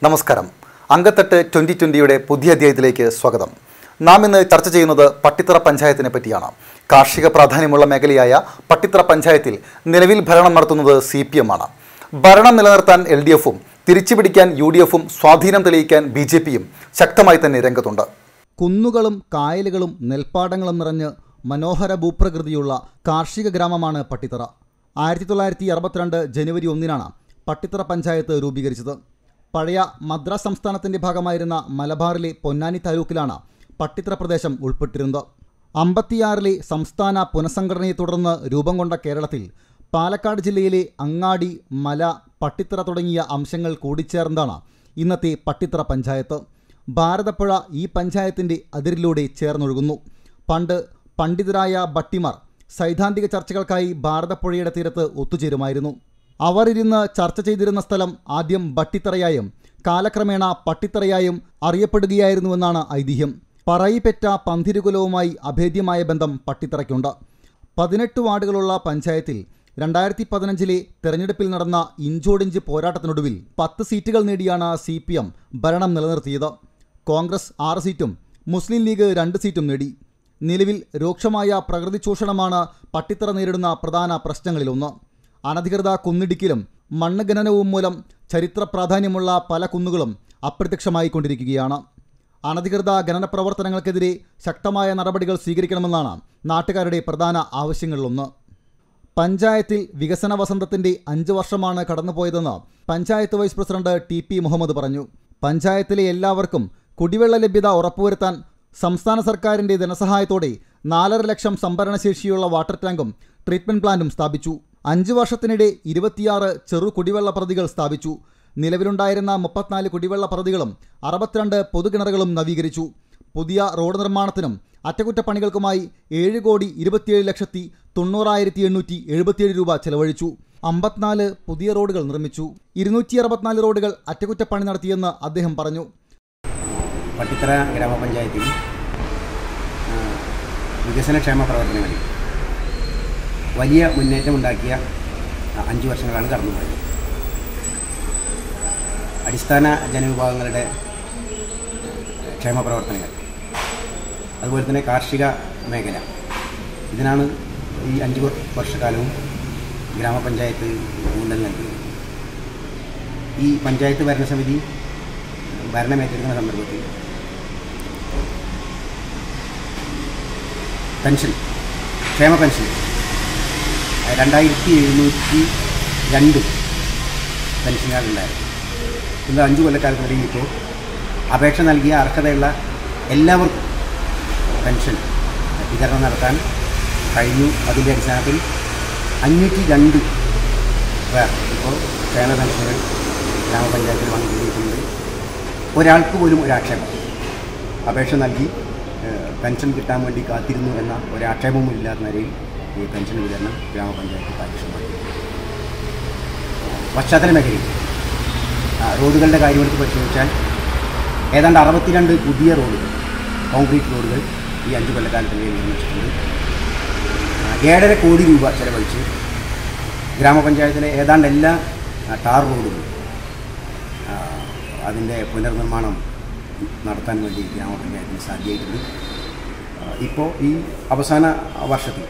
നമസ്കാരം അങ്കത്തട്ട് ട്വൻ്റി ട്വൻ്റിയുടെ പുതിയ അധ്യായത്തിലേക്ക് സ്വാഗതം നാം ഇന്ന് ചർച്ച ചെയ്യുന്നത് പട്ടിത്തറ പഞ്ചായത്തിനെ പറ്റിയാണ് കാർഷിക പ്രാധാന്യമുള്ള മേഖലയായ പട്ടിത്തറ പഞ്ചായത്തിൽ നിലവിൽ ഭരണം നടത്തുന്നത് സി പി എം ആണ് ഭരണം നിലനിർത്താൻ എൽ ഡി എഫും തിരിച്ചുപിടിക്കാൻ യു ഡി എഫും സ്വാധീനം തെളിയിക്കാൻ ബി ജെ പിയും ശക്തമായി തന്നെ രംഗത്തുണ്ട് കുന്നുകളും കായലുകളും നെൽപ്പാടങ്ങളും നിറഞ്ഞ് മനോഹര ഭൂപ്രകൃതിയുള്ള കാർഷിക ഗ്രാമമാണ് പട്ടിത്തറ ആയിരത്തി തൊള്ളായിരത്തി അറുപത്തിരണ്ട് ജനുവരി ഒന്നിനാണ് പട്ടിത്തറ പഞ്ചായത്ത് രൂപീകരിച്ചത് പഴയ മദ്രാസ് സംസ്ഥാനത്തിൻ്റെ ഭാഗമായിരുന്ന മലബാറിലെ പൊന്നാനി താലൂക്കിലാണ് പട്ടിത്തറ പ്രദേശം ഉൾപ്പെട്ടിരുന്നത് അമ്പത്തിയാറിലെ സംസ്ഥാന പുനഃസംഘടനയെ തുടർന്ന് രൂപം കൊണ്ട കേരളത്തിൽ പാലക്കാട് ജില്ലയിലെ അങ്ങാടി മല പട്ടിത്തറ തുടങ്ങിയ അംശങ്ങൾ കൂടിച്ചേർന്നതാണ് ഇന്നത്തെ പട്ടിത്തറ പഞ്ചായത്ത് ഭാരതപ്പുഴ ഈ പഞ്ചായത്തിൻ്റെ അതിരിലൂടെ ചേർന്നൊഴുകുന്നു പണ്ട് പണ്ഡിതരായ ഭട്ടിമാർ സൈദ്ധാന്തിക ചർച്ചകൾക്കായി ഭാരതപ്പുഴയുടെ തീരത്ത് ഒത്തുചേരുമായിരുന്നു അവർ ഇരുന്ന് ചർച്ച ചെയ്തിരുന്ന സ്ഥലം ആദ്യം ഭട്ടിത്തറയായും കാലക്രമേണ പട്ടിത്തറയായും അറിയപ്പെടുകയായിരുന്നുവെന്നാണ് ഐതിഹ്യം പറയിപ്പെറ്റ പന്തിരുകുലവുമായി അഭേദ്യമായ ബന്ധം പട്ടിത്തറയ്ക്കുണ്ട് പതിനെട്ട് വാർഡുകളുള്ള പഞ്ചായത്തിൽ രണ്ടായിരത്തി പതിനഞ്ചിലെ തെരഞ്ഞെടുപ്പിൽ നടന്ന ഇഞ്ചോടിഞ്ച് പോരാട്ടത്തിനൊടുവിൽ പത്ത് സീറ്റുകൾ നേടിയാണ് സി പി എം ഭരണം നിലനിർത്തിയത് കോൺഗ്രസ് ആറ് സീറ്റും മുസ്ലിം ലീഗ് രണ്ട് സീറ്റും നേടി നിലവിൽ രൂക്ഷമായ പ്രകൃതി ചൂഷണമാണ് പട്ടിത്തറ നേരിടുന്ന പ്രധാന പ്രശ്നങ്ങളിലൊന്ന് അനധികൃത കുന്നിടിക്കലും മണ്ണ് ഖനനവും മൂലം ചരിത്ര പ്രാധാന്യമുള്ള പല കുന്നുകളും അപ്രത്യക്ഷമായിക്കൊണ്ടിരിക്കുകയാണ് അനധികൃത ഖനന പ്രവർത്തനങ്ങൾക്കെതിരെ ശക്തമായ നടപടികൾ സ്വീകരിക്കണമെന്നാണ് നാട്ടുകാരുടെ പ്രധാന ആവശ്യങ്ങളിലൊന്ന് പഞ്ചായത്തിൽ വികസന വസന്തത്തിന്റെ അഞ്ച് വർഷമാണ് കടന്നുപോയതെന്ന് panchayat vice president T P Muhammad പറഞ്ഞു പഞ്ചായത്തിലെ എല്ലാവർക്കും കുടിവെള്ള ലഭ്യത ഉറപ്പുവരുത്താൻ സംസ്ഥാന സർക്കാരിന്റെ ധനസഹായത്തോടെ നാലര ലക്ഷം സംഭരണശേഷിയുള്ള വാട്ടർ ടാങ്കും ട്രീറ്റ്മെന്റ് പ്ലാന്റും സ്ഥാപിച്ചു അഞ്ച് വർഷത്തിനിടെ ഇരുപത്തിയാറ് ചെറു കുടിവെള്ള പദ്ധതികൾ സ്ഥാപിച്ചു നിലവിലുണ്ടായിരുന്ന മുപ്പത്തിനാല് കുടിവെള്ള പദ്ധതികളും അറുപത്തിരണ്ട് പൊതുകിണറുകളും നവീകരിച്ചു പുതിയ റോഡ് നിർമ്മാണത്തിനും അറ്റകുറ്റപ്പണികൾക്കുമായി ഏഴ് കോടി ഇരുപത്തിയേഴ് ലക്ഷത്തി തൊണ്ണൂറായിരത്തി എണ്ണൂറ്റി എഴുപത്തിയേഴ് രൂപ ചെലവഴിച്ചു അമ്പത്തിനാല് പുതിയ റോഡുകൾ നിർമ്മിച്ചു ഇരുന്നൂറ്റി അറുപത്തിനാല് റോഡുകൾ അറ്റകുറ്റപ്പണി നടത്തിയെന്ന് അദ്ദേഹം പറഞ്ഞു പട്ടിത്തറ ഗ്രാമപഞ്ചായത്തിൽ ആ, വികസനക്ഷേമ പ്രവർത്തനങ്ങളിൽ വലിയ മുന്നേറ്റമുണ്ടാക്കിയ ആ, അഞ്ച് വർഷങ്ങളാണ് കടന്നുപോയത് അടിസ്ഥാന ജനവിഭാഗങ്ങളുടെ ക്ഷേമ പ്രവർത്തനങ്ങൾ അതുപോലെ തന്നെ കാർഷിക മേഖല ഇതിനാണ് ഈ അഞ്ച് വർ- വർഷക്കാലവും ഗ്രാമപഞ്ചായത്ത് ഊന്നൽ നൽകിയത് ഈ പഞ്ചായത്ത് ഭരണസമിതി ഭരണമേറ്റെടുക്കുന്ന സന്ദർഭത്തിൽ പെൻഷൻ ക്ഷേമ പെൻഷൻ രണ്ടായിരത്തി എഴുന്നൂറ്റി രണ്ട് പെൻഷനുകാരുണ്ടായിരുന്നു ഇന്ന് അഞ്ച് കൊല്ലക്കാലത്തിനിടയിൽ ഇപ്പോൾ അപേക്ഷ നൽകിയ അർഹതയുള്ള എല്ലാവർക്കും പെൻഷൻ വിതരണം നടത്താൻ കഴിഞ്ഞു അതിൻ്റെ അടിസ്ഥാനത്തിൽ അഞ്ഞൂറ്റി രണ്ട് പേർ ഇപ്പോൾ ക്ഷേമ പെൻഷനുകൾ ഗ്രാമപഞ്ചായത്തിൽ വാങ്ങിക്കൊണ്ടിരിക്കുന്നത് ഒരാൾക്ക് പോലും ഒരാക്ഷേപം അപേക്ഷ നൽകി ഏഹ്, പെൻഷൻ കിട്ടാൻ വേണ്ടി കാത്തിരുന്നു എന്ന ഒരാക്ഷേപവും ഇല്ലാത്ത നിലയിൽ ഈ പെൻഷൻ വിതരണം ഗ്രാമപഞ്ചായത്ത് കാര്യക്ഷമമാക്കി പശ്ചാത്തല മേഖലയിൽ ആ, റോഡുകളുടെ കാര്യമെടുത്ത് പരിശോധിച്ചാൽ ഏതാണ്ട് അറുപത്തിരണ്ട് പുതിയ റോഡുകൾ കോൺക്രീറ്റ് റോഡുകൾ ഈ അഞ്ച് കൊല്ലക്കാലത്തിനിടയിൽ നിർമ്മിച്ചിട്ടുണ്ട് ആ, ഏഴര കോടി രൂപ ചെലവഴിച്ച് ഗ്രാമപഞ്ചായത്തിലെ ഏതാണ്ട് എല്ലാ ആ, ടാർ റോഡുകളും ആ, അതിൻ്റെ പുനർനിർമ്മാണം നടത്താൻ വേണ്ടി ഗ്രാമപഞ്ചായത്തിന് സാധ്യമായിട്ടുണ്ട് ആ, ഇപ്പോൾ ഈ അവസാന വർഷത്തിൽ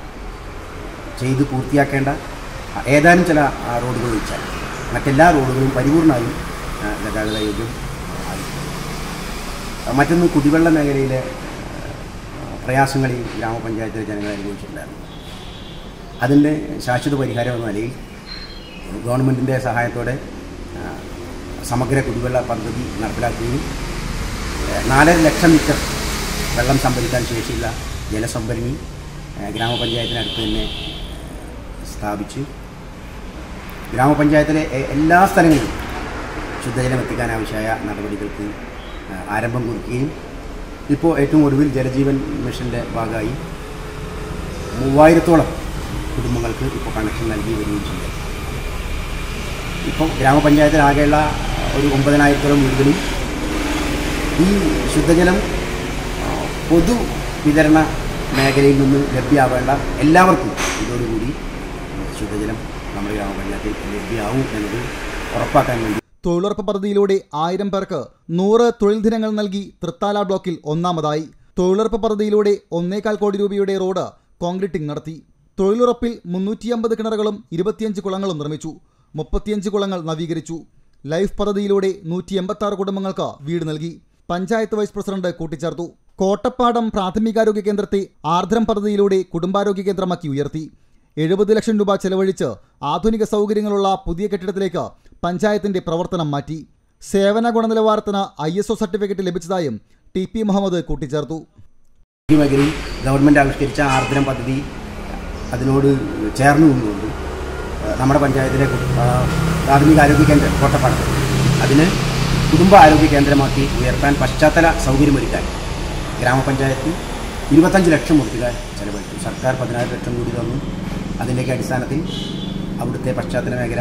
ചെയ്ത് പൂർത്തിയാക്കേണ്ട ആ, ഏതാനും ചില ആ, റോഡുകൾ ഒഴിച്ചാൽ മറ്റെല്ലാ റോഡുകളും പരിപൂർണമായും ആ, ഗതാഗത യോഗ്യം ആയി ആ, മറ്റൊന്ന് കുടിവെള്ള മേഖലയിലെ ആ, പ്രയാസങ്ങൾ ഈ ഗ്രാമപഞ്ചായത്തിലെ ജനങ്ങൾ അനുഭവിച്ചിട്ടുണ്ടായിരുന്നു അതിൻ്റെ ശാശ്വത പരിഹാരം എന്ന നിലയിൽ ഗവൺമെൻറ്റിൻ്റെ സഹായത്തോടെ ആ, സമഗ്ര കുടിവെള്ള പദ്ധതി നടപ്പിലാക്കുകയും ഏ, നാലര ലക്ഷം ലിറ്റർ വെള്ളം സംഭരിക്കാൻ ശേഷിയുള്ള ജലസംഭരണി ഏ, ഗ്രാമപഞ്ചായത്തിനടുത്ത് തന്നെ ഏ, സ്ഥാപിച്ച് ഗ്രാമപഞ്ചായത്തിലെ എ- എല്ലാ സ്ഥലങ്ങളിലും ശുദ്ധജലം എത്തിക്കാൻ ആവശ്യമായ നടപടികൾക്ക് ആ, ആരംഭം കുറിക്കുകയും ഇപ്പോൾ ഏറ്റവും ഒടുവിൽ ജലജീവൻ മിഷൻ്റെ ഭാഗമായി മൂവായിരത്തോളം കുടുംബങ്ങൾക്ക് ഇപ്പോൾ കണക്ഷൻ നൽകി വരികയും ചെയ്യും ഇപ്പോൾ ഗ്രാമപഞ്ചായത്തിലാകെയുള്ള ഒരു ഒമ്പതിനായിരത്തോളം വീടുകളിൽ ഈ ശുദ്ധജലം ആ, പൊതു വിതരണ മേഖലയിൽ നിന്ന് ലഭ്യമാവേണ്ട എല്ലാവർക്കും ഇതോടുകൂടി ശുദ്ധജലം നമ്മുടെ ഗ്രാമപഞ്ചായത്തിൽ ലഭ്യമാവും എന്നത് ഉറപ്പാക്കാൻ വേണ്ടി തൊഴിലുറപ്പ് പദ്ധതിയിലൂടെ ആയിരം പേർക്ക് നൂറ് തൊഴിൽ ദിനങ്ങൾ നൽകി തൃത്താല ബ്ലോക്കിൽ ഒന്നാമതായി തൊഴിലുറപ്പ് പദ്ധതിയിലൂടെ ഒന്നേകാൽ കോടി രൂപയുടെ റോഡ് കോൺക്രീറ്റിംഗ് നടത്തി തൊഴിലുറപ്പിൽ മുന്നൂറ്റി അമ്പത് കിണറുകളും ഇരുപത്തിയഞ്ച് കുളങ്ങളും നിർമ്മിച്ചു മുപ്പത്തിയഞ്ച് കുളങ്ങൾ നവീകരിച്ചു ലൈഫ് പദ്ധതിയിലൂടെ നൂറ്റി എൺപത്തി ആറ് കുടുംബങ്ങൾക്ക് വീട് നൽകി പഞ്ചായത്ത് വൈസ് പ്രസിഡന്റ് കൂട്ടിച്ചേർത്തു കോട്ടപ്പാടം പ്രാഥമികാരോഗ്യ കേന്ദ്രത്തെ ആർദ്രം പദ്ധതിയിലൂടെ കുടുംബാരോഗ്യ കേന്ദ്രമാക്കി ഉയർത്തി എഴുപത് ലക്ഷം രൂപ ചെലവഴിച്ച് ആധുനിക സൗകര്യങ്ങളുള്ള പുതിയ കെട്ടിടത്തിലേക്ക് പഞ്ചായത്തിന്റെ പ്രവർത്തനം മാറ്റി സേവന ഗുണനിലവാരത്തിന് ഐ എസ് ഒ സർട്ടിഫിക്കറ്റ് ലഭിച്ചതായും ടി പി മുഹമ്മദ് കൂട്ടിച്ചേർത്തു ഈ മേഖലയിൽ ഗവൺമെൻറ് ആവിഷ്കരിച്ച ആർദ്രം പദ്ധതി അതിനോട് ചേർന്ന് നിന്നുകൊണ്ട് ആ, നമ്മുടെ പഞ്ചായത്തിലെ കു- ആ, പ്രാഥമിക ആരോഗ്യ കേന്ദ്രം കോട്ടപ്പാടത്ത് അതിന് കുടുംബ ആരോഗ്യ കേന്ദ്രമാക്കി ഉയർത്താൻ പശ്ചാത്തല സൗകര്യമൊരുക്കാൻ ഗ്രാമപഞ്ചായത്ത് ഇരുപത്തഞ്ച് ലക്ഷം ഉറുപ്പിക ചെലവഴിച്ചു സർക്കാർ പതിനാറ് ലക്ഷം കൂടി തന്നു അതിൻ്റെയൊക്കെ അടിസ്ഥാനത്തിൽ അവിടുത്തെ പശ്ചാത്തല മേഖല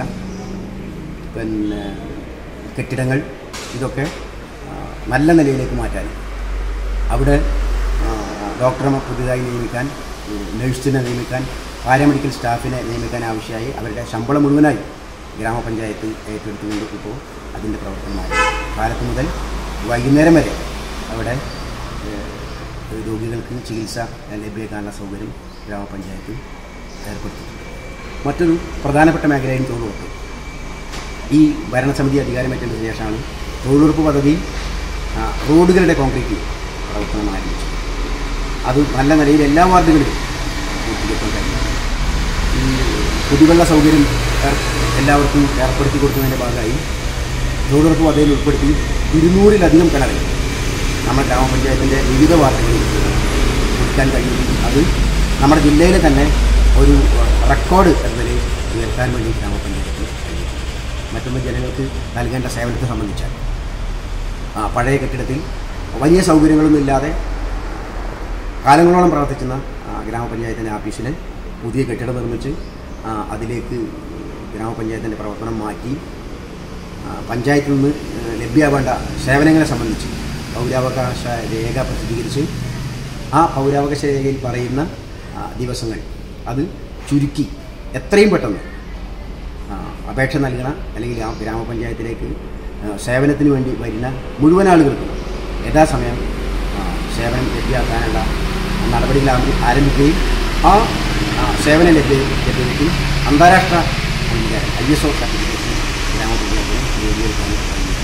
പിന്നെ കെട്ടിടങ്ങൾ ഇതൊക്കെ ആ, നല്ല നിലയിലേക്ക് മാറ്റാൻ അവിടെ ആ, ഡോക്ടറെ പുതിയതായി നിയമിക്കാൻ ഉം, നഴ്സിനെ നിയമിക്കാൻ പാരാമെഡിക്കൽ സ്റ്റാഫിനെ നിയമിക്കാൻ ആവശ്യമായി അവരുടെ ശമ്പളം മുഴുവനായി ഗ്രാമപഞ്ചായത്ത് ഏറ്റെടുത്തുകൊണ്ട് ഇപ്പോൾ അതിൻ്റെ പ്രവർത്തനമായി കാലത്ത് മുതൽ വൈകുന്നേരം വരെ അവിടെ ഏഹ്, രോഗികൾക്ക് ചികിത്സ ലഭ്യമാക്കാനുള്ള സൗകര്യം ഗ്രാമപഞ്ചായത്ത് ഏർപ്പെടുത്തിയിട്ടുണ്ട് മറ്റൊരു പ്രധാനപ്പെട്ട മേഖലയും തൊഴിലുറപ്പ് ഈ ഭരണസമിതി അധികാരമേറ്റതിന് ശേഷമാണ് തൊഴിലുറപ്പ് പദ്ധതി ആ, റോഡുകളുടെ കോൺക്രീറ്റ് പ്രവർത്തനം ആരംഭിച്ചത് അത് നല്ല നിലയിൽ എല്ലാ വാർഡുകളിലും പൂർത്തീകരിക്കാൻ കഴിഞ്ഞു ഈ കുടിവെള്ള സൗകര്യം ഏർ- എല്ലാവർക്കും ഏർപ്പെടുത്തി കൊടുക്കുന്നതിൻ്റെ ഭാഗമായി തൊഴിലുറപ്പ് പദ്ധതിയിൽ ഉൾപ്പെടുത്തി ഇരുന്നൂറിലധികം കിണറുകൾ നമ്മുടെ ഗ്രാമപഞ്ചായത്തിൻ്റെ വിവിധ വാർഡുകളിൽ കൊടുക്കാൻ കഴിയും അത് നമ്മുടെ ജില്ലയിലെ തന്നെ ഒരു റെക്കോർഡ് എന്ന നിലയിൽ ഉയർത്താൻ വേണ്ടി ഗ്രാമപഞ്ചായത്തിന് കഴിയും മറ്റൊന്ന് ജനങ്ങൾക്ക് നൽകേണ്ട സേവനത്തെ സംബന്ധിച്ചാൽ ആ, പഴയ കെട്ടിടത്തിൽ വലിയ സൗകര്യങ്ങളൊന്നും ഇല്ലാതെ കാലങ്ങളോളം പ്രവർത്തിക്കുന്ന ആ, ഗ്രാമപഞ്ചായത്തിൻ്റെ ഓഫീസിൽ പുതിയ കെട്ടിടം നിർമ്മിച്ച് ആ, അതിലേക്ക് ഗ്രാമപഞ്ചായത്തിൻ്റെ പ്രവർത്തനം മാറ്റി ആ, പഞ്ചായത്തിൽ നിന്ന് ഏ, ലഭ്യമാവേണ്ട സേവനങ്ങളെ സംബന്ധിച്ച് പൗരാവകാശ രേഖ പ്രസിദ്ധീകരിച്ച് ആ പൗരാവകാശ രേഖയിൽ പറയുന്ന ആ, ദിവസങ്ങൾ അത് ചുരുക്കി എത്രയും പെട്ടെന്ന് ആ, അപേക്ഷ നൽകണ അല്ലെങ്കിൽ ആ ഗ്രാമപഞ്ചായത്തിലേക്ക് ആ, സേവനത്തിന് വേണ്ടി വരുന്ന മുഴുവൻ ആളുകൾക്കും യഥാസമയം ആ, സേവനം ലഭ്യമാക്കാനുള്ള നടപടികൾ ആരംഭി- ആരംഭിക്കുകയും ആ ആ, സേവന ലഭ്യ ലഭ്യതയ്ക്ക് അന്താരാഷ്ട്ര അംഗീകാരം ഐ എസ് ഒ സർട്ടിഫിക്കേഷൻ ഗ്രാമപഞ്ചായത്തിന് നേടിയെടുക്കാനും കഴിഞ്ഞു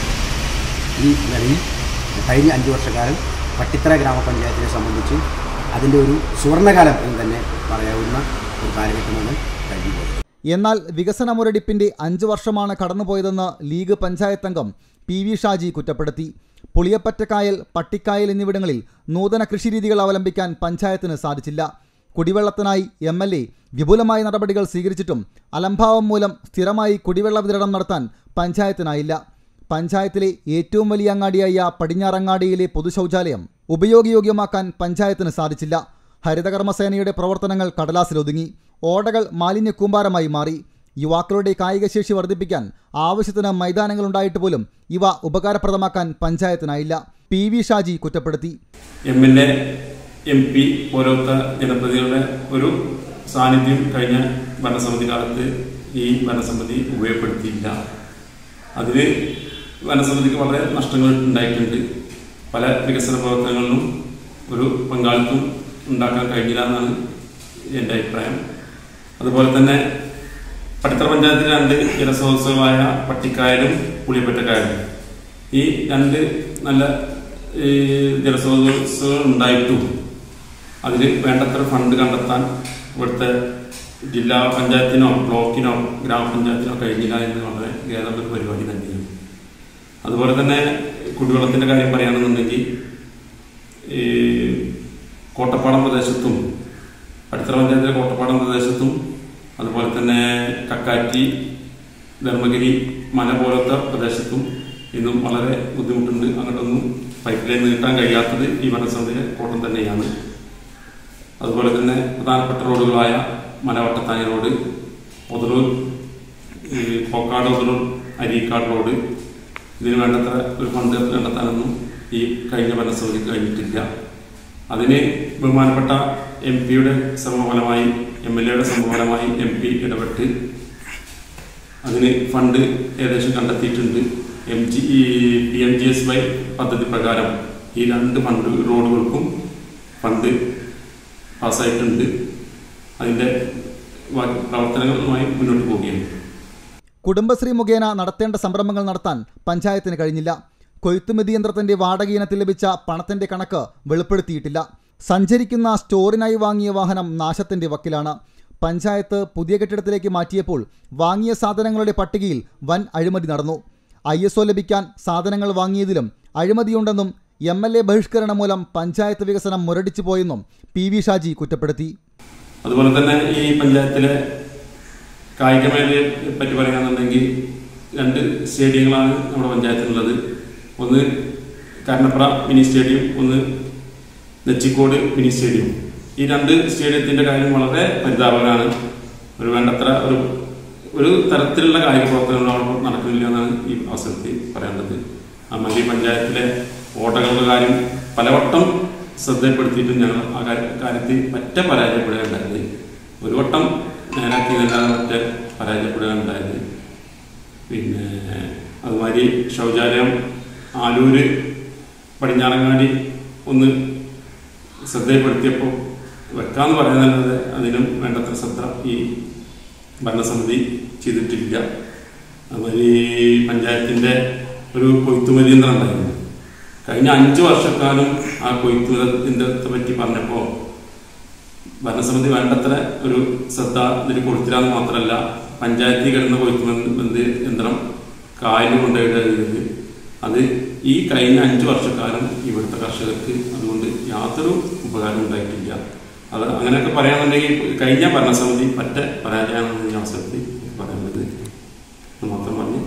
ഈ നിലയിൽ കഴിഞ്ഞ അഞ്ച് വർഷക്കാലം പട്ടിത്തറ ഗ്രാമപഞ്ചായത്തിനെ സംബന്ധിച്ച് അതിൻ്റെ ഒരു സുവർണകാലം എന്ന് തന്നെ പറയാവുന്ന ഒരു കാലഘട്ടമാണ് കഴിഞ്ഞു പോയത് എന്നാൽ വികസന മുരടിപ്പിന്റെ അഞ്ചു വർഷമാണ് കടന്നുപോയതെന്ന് ലീഗ് പഞ്ചായത്ത് അംഗം പി വി ഷാജി കുറ്റപ്പെടുത്തി പുളിയപ്പറ്റക്കായൽ പട്ടിക്കായൽ എന്നിവിടങ്ങളിൽ നൂതന കൃഷിരീതികൾ അവലംബിക്കാൻ പഞ്ചായത്തിന് സാധിച്ചില്ല കുടിവെള്ളത്തിനായി എം എൽ എ വിപുലമായ നടപടികൾ സ്വീകരിച്ചിട്ടും അലംഭാവം മൂലം സ്ഥിരമായി കുടിവെള്ള വിതരണം നടത്താൻ പഞ്ചായത്തിനായില്ല പഞ്ചായത്തിലെ ഏറ്റവും വലിയ അങ്ങാടിയായ പടിഞ്ഞാറങ്ങാടിയിലെ പൊതുശൗചാലയം ഉപയോഗയോഗ്യമാക്കാൻ പഞ്ചായത്തിന് സാധിച്ചില്ല ഹരിതകർമ്മസേനയുടെ പ്രവർത്തനങ്ങൾ കടലാസിലൊതുങ്ങി ഓടകൾ മാലിന്യ കൂമ്പാരമായി മാറി യുവാക്കളുടെ കായികശേഷി വർദ്ധിപ്പിക്കാൻ ആവശ്യത്തിന് മൈതാനങ്ങൾ ഉണ്ടായിട്ട് പോലും ഇവ ഉപകാരപ്രദമാക്കാൻ പഞ്ചായത്തിനായില്ല പി വി ഷാജി കുറ്റപ്പെടുത്തി M L A M P പോലത്തെ ജനപ്രതിനിധികളുടെ ഒരു സാന്നിധ്യം കഴിഞ്ഞ ഭരണസമിതി കാലത്ത് ഈ ഭരണസമിതി ഉപയോഗപ്പെടുത്തിയില്ല അതിൽ ഭരണസമിതിക്ക് വളരെ നഷ്ടങ്ങൾ ഉണ്ടായിട്ടുണ്ട് പല വികസന പ്രവർത്തനങ്ങളിലും ഒരു പങ്കാളിത്തം ഉണ്ടാക്കാൻ കഴിഞ്ഞില്ല എന്നാണ് എൻ്റെ അഭിപ്രായം അതുപോലെ തന്നെ പടിത്തറ പഞ്ചായത്തിലെ രണ്ട് ജലസ്രോതസ്സുകളായ പട്ടിക്കായലും പുളിയപ്പറ്റക്കായലും ഈ രണ്ട് നല്ല ഈ ജലസ്രോതസ്സുകൾ ഉണ്ടായിട്ടും അതിൽ വേണ്ടത്ര ഫണ്ട് കണ്ടെത്താൻ ഇവിടുത്തെ ജില്ലാ പഞ്ചായത്തിനോ ബ്ലോക്കിനോ ഗ്രാമപഞ്ചായത്തിനോ കഴിഞ്ഞില്ല എന്ന് വളരെ ഖേദമുള്ള ഒരു പരിപാടി തന്നെയാണ് അതുപോലെ തന്നെ കുടിവെള്ളത്തിൻ്റെ കാര്യം പറയുകയാണെന്നുണ്ടെങ്കിൽ ഈ കോട്ടപ്പാടം പ്രദേശത്തും അടുത്ത പഞ്ചായത്തിലെ കോട്ടപ്പാടം പ്രദേശത്തും അതുപോലെ തന്നെ കക്കാറ്റി ധർമ്മഗിരി മല പോലത്തെ പ്രദേശത്തും ഇന്നും വളരെ ബുദ്ധിമുട്ടുണ്ട് അങ്ങോട്ടൊന്നും പൈപ്പ് ലൈൻ നീട്ടാൻ കഴിയാത്തത് ഈ ഭരണസമിതിയുടെ കോട്ടം തന്നെയാണ് അതുപോലെ തന്നെ പ്രധാനപ്പെട്ട റോഡുകളായ മലവട്ടത്താനി റോഡ് ഒതലൂർ ഈ പോക്കാട് ഒതലൂർ അരീക്കാട് റോഡ് ഇതിന് വേണ്ടത്ര ഒരു ഫണ്ട് കണ്ടെത്താനൊന്നും ഈ കഴിഞ്ഞ ഭരണസമിതിക്ക് കഴിഞ്ഞിട്ടില്ല അതിന് ബഹുമാനപ്പെട്ട എം പിയുടെ ശ്രമഫലമായി എം എൽ എയുടെ ശ്രമഫലമായി എം പി ഇടപെട്ട് അതിന് ഫണ്ട് ഏകദേശം കണ്ടെത്തിയിട്ടുണ്ട് M G P M G S Y പദ്ധതി പ്രകാരം ഈ രണ്ട് ഫണ്ട് റോഡുകൾക്കും ഫണ്ട് പാസ്സായിട്ടുണ്ട് അതിൻ്റെ ബാക്കി പ്രവർത്തനങ്ങളുമായി മുന്നോട്ട് പോവുകയാണ് കുടുംബശ്രീ മുഖേന നടത്തേണ്ട സംരംഭങ്ങൾ നടത്താൻ പഞ്ചായത്തിന് കഴിഞ്ഞില്ല കൊയ്ത്തുമതി യന്ത്രത്തിന്റെ വാടക ഇനത്തിൽ ലഭിച്ച പണത്തിന്റെ കണക്ക് വെളിപ്പെടുത്തിയിട്ടില്ല സഞ്ചരിക്കുന്ന സ്റ്റോറിനായി വാങ്ങിയ വാഹനം നാശത്തിന്റെ വക്കിലാണ് പഞ്ചായത്ത് പുതിയ കെട്ടിടത്തിലേക്ക് മാറ്റിയപ്പോൾ വാങ്ങിയ സാധനങ്ങളുടെ പട്ടികയിൽ വൻ അഴിമതി നടന്നു ഐ എസ് ഒ ലഭിക്കാൻ സാധനങ്ങൾ വാങ്ങിയതിലും അഴിമതിയുണ്ടെന്നും എം എൽ എ ബഹിഷ്കരണം മൂലം പഞ്ചായത്ത് വികസനം മുരടിച്ചു പോയെന്നും പി വി ഷാജി കുറ്റപ്പെടുത്തി അതുപോലെ തന്നെ ഈ പഞ്ചായത്തിലെ കായികമേഖലയെ പറ്റി പറയുകയാണെന്നുണ്ടെങ്കിൽ രണ്ട് സ്റ്റേഡിയങ്ങളാണ് നമ്മുടെ പഞ്ചായത്തിലുള്ളത് ഒന്ന് കരണപ്ര മിനി സ്റ്റേഡിയം ഒന്ന് നെച്ചിക്കോട് മിനി സ്റ്റേഡിയം ഈ രണ്ട് സ്റ്റേഡിയത്തിന്റെ കാര്യം വളരെ പരിതാപകരമാണ് ഒരു വേണ്ടത്ര ഒരു ഒരു തരത്തിലുള്ള കായിക പ്രവർത്തനങ്ങൾ അവിടെ നടക്കുന്നില്ല എന്നാണ് ഈ അവസരത്തിൽ പറയേണ്ടത് അമ്മലി പഞ്ചായത്തിലെ ഓട്ടങ്ങളുടെ കാര്യം പലവട്ടം ശ്രദ്ധപ്പെടുത്തിയിട്ടും ഞങ്ങൾ ആ കാര്യ- കാര്യത്തിൽ പറ്റ പരാജയപ്പെടുകയുണ്ടായത് ഒരു വട്ടം നേരാക്കിയതല്ലാതെ മറ്റേ പരാജയപ്പെടുകയുണ്ടായത് പിന്നെ അതുമാതിരി ശൗചാലയം ആലൂര് പടിഞ്ഞാറങ്ങാടി ഒന്ന് ശ്രദ്ധയിൽപ്പെടുത്തിയപ്പോൾ വെക്കാന്ന് പറയുന്നത് അതിനും വേണ്ടത്ര ശ്രദ്ധ ഈ ഭരണസമിതി ചെയ്തിട്ടില്ല അതുമാതിരി പഞ്ചായത്തിൻ്റെ ഒരു കൊയ്ത്തുമതി യന്ത്രം ഉണ്ടായിരുന്നു കഴിഞ്ഞ അഞ്ച് വർഷക്കാലം ആ കൊയ്ത്തുമതിയന്ത്രത്തെ പറ്റി പറഞ്ഞപ്പോൾ ഭരണസമിതി വേണ്ടത്ര ഒരു ശ്രദ്ധ ഇതിന് കൊടുത്തില്ലാന്ന് മാത്രമല്ല പഞ്ചായത്തിൽ കിടന്ന കൊയ്ത്തുമന്ത് യന്ത്രം കായലിൽ കൊണ്ടുപോയിടുക ചെയ്തത് അത് ഈ കഴിഞ്ഞ അഞ്ച് വർഷക്കാലം ഇവിടുത്തെ കർഷകർക്ക് അതുകൊണ്ട് യാതൊരു ഉപകാരം ഉണ്ടായിട്ടില്ല അത് അങ്ങനെയൊക്കെ പറയുകയാണെന്നുണ്ടെങ്കിൽ കഴിഞ്ഞ ഭരണസമിതി പറ്റ പരാജയമാണെന്ന് ഈ അവസരത്തിൽ പറയുന്നത് എന്ന് മാത്രം പറഞ്ഞു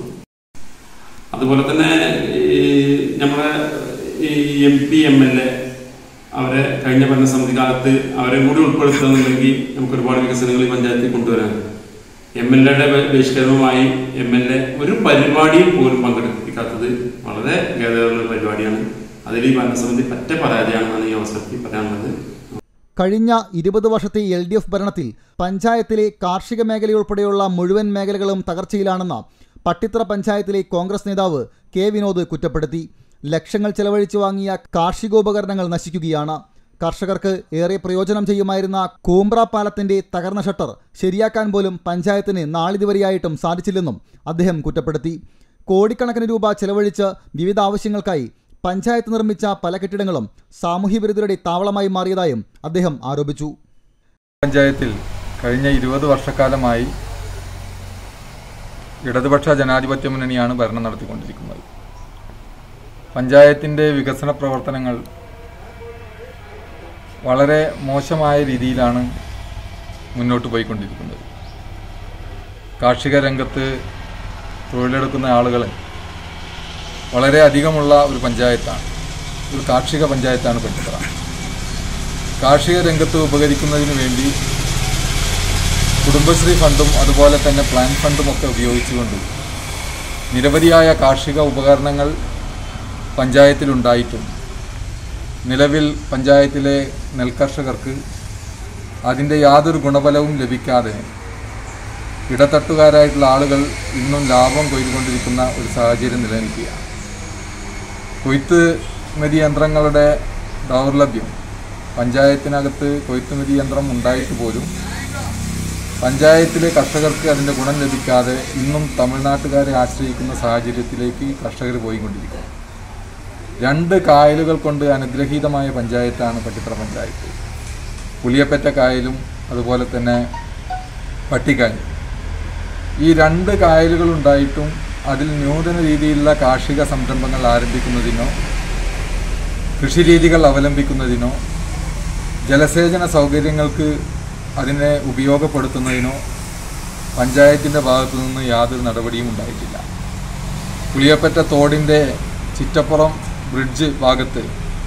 അതുപോലെ തന്നെ ഈ നമ്മുടെ ഈ M P M L A അവരെ കഴിഞ്ഞ ഭരണസമിതി കാലത്ത് അവരെ കൂടി ഉൾപ്പെടുത്തുന്നുണ്ടെങ്കിൽ നമുക്ക് ഒരുപാട് വികസനങ്ങൾ ഈ പഞ്ചായത്തിൽ കൊണ്ടുവരാൻ എം എൽ എയുടെ ബഹിഷ്കരണവുമായി എം എൽ എ ഒരു പരിപാടിയിൽ പോലും പങ്കെടുപ്പിക്കാത്തത് വളരെ ഖേദകരമുള്ള പരിപാടിയാണ് അതിൽ ഈ ഭരണസമിതി പറ്റ പരാജയമാണെന്നാണ് ഈ അവസരത്തിൽ പറയാനുള്ളത് കഴിഞ്ഞ ഇരുപത് വർഷത്തെ എൽ ഡി എഫ് ഭരണത്തിൽ പഞ്ചായത്തിലെ കാർഷിക മേഖലയുൾപ്പെടെയുള്ള മുഴുവൻ മേഖലകളും തകർച്ചയിലാണെന്ന് പട്ടിത്തറ പഞ്ചായത്തിലെ കോൺഗ്രസ് നേതാവ് കെ വിനോദ് കുറ്റപ്പെടുത്തി ലക്ഷങ്ങൾ ചെലവഴിച്ചു വാങ്ങിയ കാർഷികോപകരണങ്ങൾ നശിക്കുകയാണ് കർഷകർക്ക് ഏറെ പ്രയോജനം ചെയ്യുമായിരുന്ന കൂമ്പ്ര പാലത്തിന്റെ തകർന്ന ഷട്ടർ ശരിയാക്കാൻ പോലും പഞ്ചായത്തിന് നാളിതുവരെയായിട്ടും സാധിച്ചില്ലെന്നും അദ്ദേഹം കുറ്റപ്പെടുത്തി കോടിക്കണക്കിന് രൂപ ചെലവഴിച്ച് വിവിധ ആവശ്യങ്ങൾക്കായി പഞ്ചായത്ത് നിർമ്മിച്ച പല കെട്ടിടങ്ങളും സാമൂഹ്യവിരുദ്ധരുടെ താവളമായി മാറിയതായും അദ്ദേഹം ആരോപിച്ചു പഞ്ചായത്തിൽ കഴിഞ്ഞ ഇരുപത് വർഷക്കാലമായി ഇടതുപക്ഷ ജനാധിപത്യ മുന്നണിയാണ് ഭരണം നടത്തിക്കൊണ്ടിരിക്കുന്നത് പഞ്ചായത്തിൻ്റെ വികസന പ്രവർത്തനങ്ങൾ വളരെ മോശമായ രീതിയിലാണ് മുന്നോട്ട് പോയിക്കൊണ്ടിരിക്കുന്നത് കാർഷിക രംഗത്ത് തൊഴിലെടുക്കുന്ന ആളുകൾ വളരെ അധികമുള്ള ഒരു പഞ്ചായത്താണ് ഒരു കാർഷിക പഞ്ചായത്താണ് പഞ്ചിത്ര കാർഷിക രംഗത്ത് ഉപകരിക്കുന്നതിന് വേണ്ടി കുടുംബശ്രീ ഫണ്ടും അതുപോലെ തന്നെ പ്ലാൻ ഫണ്ടും ഒക്കെ ഉപയോഗിച്ചുകൊണ്ട് നിരവധിയായ കാർഷിക ഉപകരണങ്ങൾ പഞ്ചായത്തിലുണ്ടായിട്ടും നിലവിൽ പഞ്ചായത്തിലെ നെൽകർഷകർക്ക് അതിൻ്റെ യാതൊരു ഗുണഫലവും ലഭിക്കാതെ ഇടത്തട്ടുകാരായിട്ടുള്ള ആളുകൾ ഇന്നും ലാഭം കൊയ്തുകൊണ്ടിരിക്കുന്ന ഒരു സാഹചര്യം നിലനിൽക്കുകയാണ് കൊയ്ത്ത് മെതി യന്ത്രങ്ങളുടെ ദൗർലഭ്യം പഞ്ചായത്തിനകത്ത് കൊയ്ത്തുമെതി യന്ത്രം ഉണ്ടായിട്ട് പോലും പഞ്ചായത്തിലെ കർഷകർക്ക് അതിൻ്റെ ഗുണം ലഭിക്കാതെ ഇന്നും തമിഴ്നാട്ടുകാരെ ആശ്രയിക്കുന്ന സാഹചര്യത്തിലേക്ക് കർഷകർ പോയിക്കൊണ്ടിരിക്കുന്നു രണ്ട് കായലുകൾ കൊണ്ട് അനുഗ്രഹീതമായ പഞ്ചായത്താണ് പട്ടിത്തറ പഞ്ചായത്ത് പുളിയപ്പറ്റ കായലും അതുപോലെ തന്നെ പട്ടിക്കായലും ഈ രണ്ട് കായലുകളുണ്ടായിട്ടും അതിൽ നൂതന രീതിയിലുള്ള കാർഷിക സംരംഭങ്ങൾ ആരംഭിക്കുന്നതിനോ കൃഷിരീതികൾ അവലംബിക്കുന്നതിനോ ജലസേചന സൗകര്യങ്ങൾക്ക് അതിനെ ഉപയോഗപ്പെടുത്തുന്നതിനോ പഞ്ചായത്തിൻ്റെ ഭാഗത്തു നിന്ന് യാതൊരു നടപടിയും ഉണ്ടായിട്ടില്ല പുളിയപ്പറ്റ തോടിൻ്റെ ചിറ്റപ്പുറം ബ്രിഡ്ജ് ഭാഗത്ത്